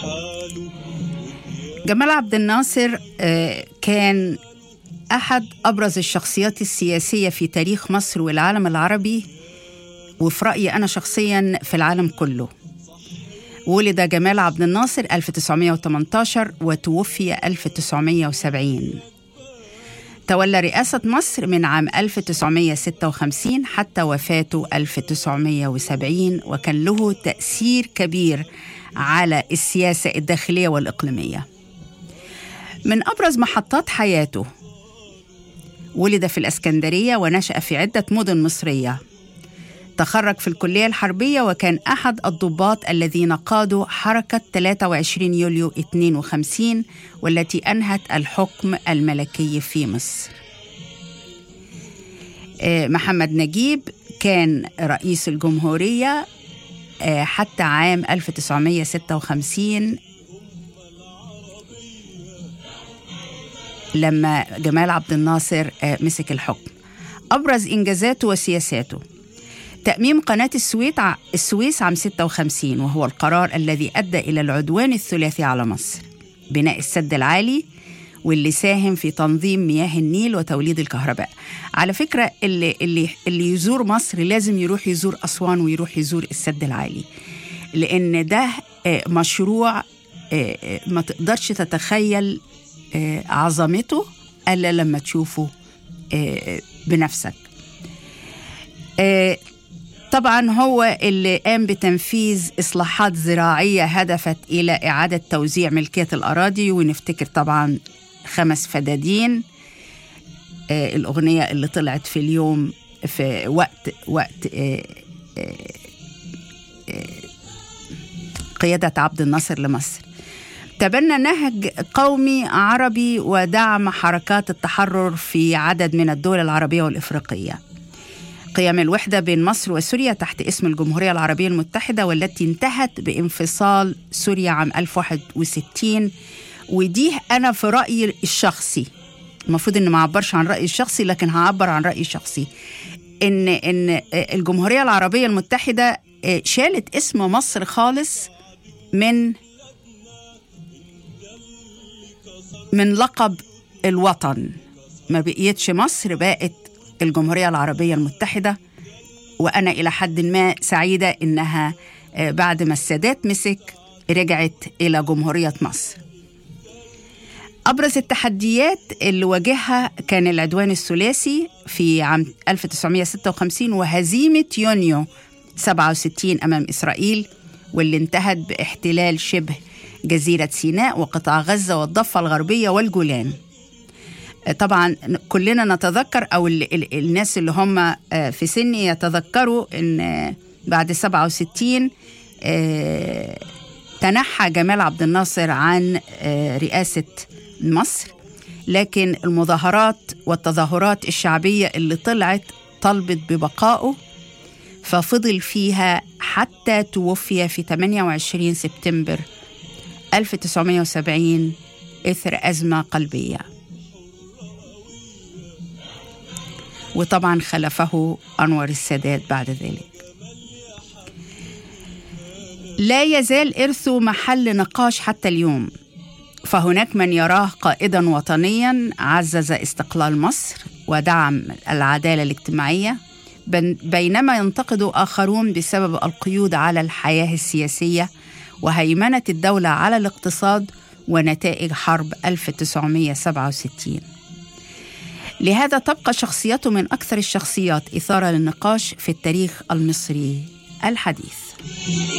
جمال عبد الناصر آه، كان أحد أبرز الشخصيات السياسية في تاريخ مصر والعالم العربي وفي رأيي أنا شخصيا في العالم كله ولد جمال عبد الناصر 1918 وتوفي 1970 تولى رئاسة مصر من عام 1956 حتى وفاته 1970 وكان له تأثير كبير على السياسة الداخلية والإقليمية من أبرز محطات حياته ولد في الإسكندرية ونشأ في عدة مدن مصرية تخرج في الكلية الحربية وكان أحد الضباط الذين قادوا حركة 23 يوليو 52 والتي أنهت الحكم الملكي في مصر آه، محمد نجيب كان رئيس الجمهورية آه، حتى عام 1956 لما جمال عبد الناصر آه، مسك الحكم أبرز إنجازاته وسياساته تأميم قناة السويس ع- السويس عام 56 وهو القرار الذي أدى إلى العدوان الثلاثي على مصر بناء السد العالي واللي ساهم في تنظيم مياه النيل وتوليد الكهرباء على فكرة اللي, اللي, اللي يزور مصر لازم يروح يزور أسوان ويروح يزور السد العالي لأن ده آه، مشروع آه، آه، ما تقدرش تتخيل آه، عظمته الا لما تشوفه آه، بنفسك آه، طبعا هو اللي قام بتنفيذ اصلاحات زراعيه هدفت الى اعاده توزيع ملكيه الاراضي ونفتكر طبعا خمس فدادين آه، الاغنيه اللي طلعت في اليوم في وقت وقت آه، آه، آه، قياده عبد الناصر لمصر تبنى نهج قومي عربي ودعم حركات التحرر في عدد من الدول العربية والإفريقية قيام الوحدة بين مصر وسوريا تحت اسم الجمهورية العربية المتحدة والتي انتهت بانفصال سوريا عام 1061 ودي أنا في رأيي الشخصي المفروض إن ما أعبرش عن رأيي الشخصي لكن هعبر عن رأيي الشخصي إن إن الجمهورية العربية المتحدة شالت اسم مصر خالص من من لقب الوطن ما بقيتش مصر بقت الجمهورية العربية المتحدة وأنا إلى حد ما سعيدة إنها آه، بعد ما السادات مسك رجعت إلى جمهورية مصر أبرز التحديات اللي واجهها كان العدوان الثلاثي في عام 1956 وهزيمة يونيو 67 أمام إسرائيل واللي انتهت باحتلال شبه جزيرة سيناء وقطاع غزة والضفة الغربية والجولان طبعا كلنا نتذكر أو ال ال الناس اللي هم آه، في سني يتذكروا أن آه، بعد 67 آه، تنحى جمال عبد الناصر عن آه، رئاسة مصر لكن المظاهرات والتظاهرات الشعبية اللي طلعت طلبت ببقائه ففضل فيها حتى توفي في 28 سبتمبر 1970 إثر أزمة قلبية وطبعا خلفه أنور السادات بعد ذلك لا يزال إرثه محل نقاش حتى اليوم فهناك من يراه قائدا وطنيا عزز استقلال مصر ودعم العدالة الاجتماعية بن- بينما ينتقد آخرون بسبب القيود على الحياة السياسية وهيمنة الدولة على الاقتصاد ونتائج حرب 1967 لهذا تبقى شخصيته من أكثر الشخصيات إثارة للنقاش في التاريخ المصري الحديث